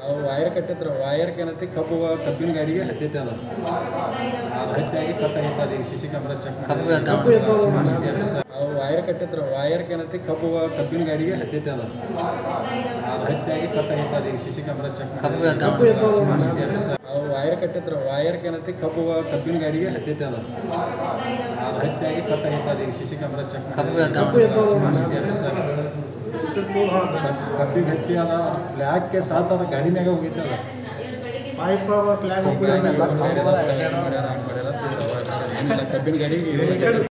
ಅವು ವೈರ್ ಕಟ್ಟಿದ್ರ ವೈರ್ಗೆ ಏನೈತಿ ಕಬ್ಬು ಕಬ್ಬಿನ ಗಾಡಿಗೆ ಹತ್ತೈತೆ ಅದ ಅದು ಹತ್ತಿಯಾಗಿ ಕಟ್ಟ ಐತದ ಈಗ ಸಿ ಸಿ ಕ್ಯಾಮ್ರಾ ಚೆಕ್ ಕಬ್ಬು ಎದ್ದವ್ರು ಅವು ವೈರ್ ಕಟ್ಟಿದ್ರ ವೈರ್ಗೆ ಏನೈತಿ ಕಬ್ಬು ಕಬ್ಬಿನ ಗಾಡಿಗೆ ಹತ್ತೈತೆ ಅದ ಅದು ಹತ್ತಿಯಾಗಿ ಕಟ್ಟ ಐತದ ಈಗ ಸಿ ಸಿ ಕ್ಯಾಮ್ರಾ ಚೆಕ್ ಕಬ್ಬು ಎದ್ದವ್ರು ಅವು ವೈರ್ ಕಟ್ಟಿದ್ರ ವೈರ್ಗೆ ಏನೈತಿ ಕಬ್ಬು ಕಬ್ಬಿನ ಗಾಡಿಗೆ ಹತ್ತೈತೆ ಅದ ಅದು ಹತ್ತಿಯಾಗಿ ಕಟ್ಟ ಐತದ ಈಗ ಸಿ ಸಿ ಕ್ಯಾಮ್ರಾ ಚೆಕ್ ಕಬ್ಬು ಎದ್ದವ್ರು ಕಬ್ಬಿಗೆ ಹತ್ತಿ ಅದ ಬ್ಲ್ಯಾಕ್ಗೆ ಸಾತ್ ಅದ ಗಾಡಿನಾಗ ಹೋಗೈತೆ ಅದ ಪೈಪ್ ಫ್ಲಾಗ್ ಹಿಂಗಾಗಿ ಇವ್ರು ಮಾಡ್ಯಾರ, ಮಾಡ್ಯಾರ, ಹಂಗ್ ಮಾಡ್ಯಾರ, ಏನಿಲ್ಲ ಕಬ್ಬಿನ ಗಾಡಿಗೆ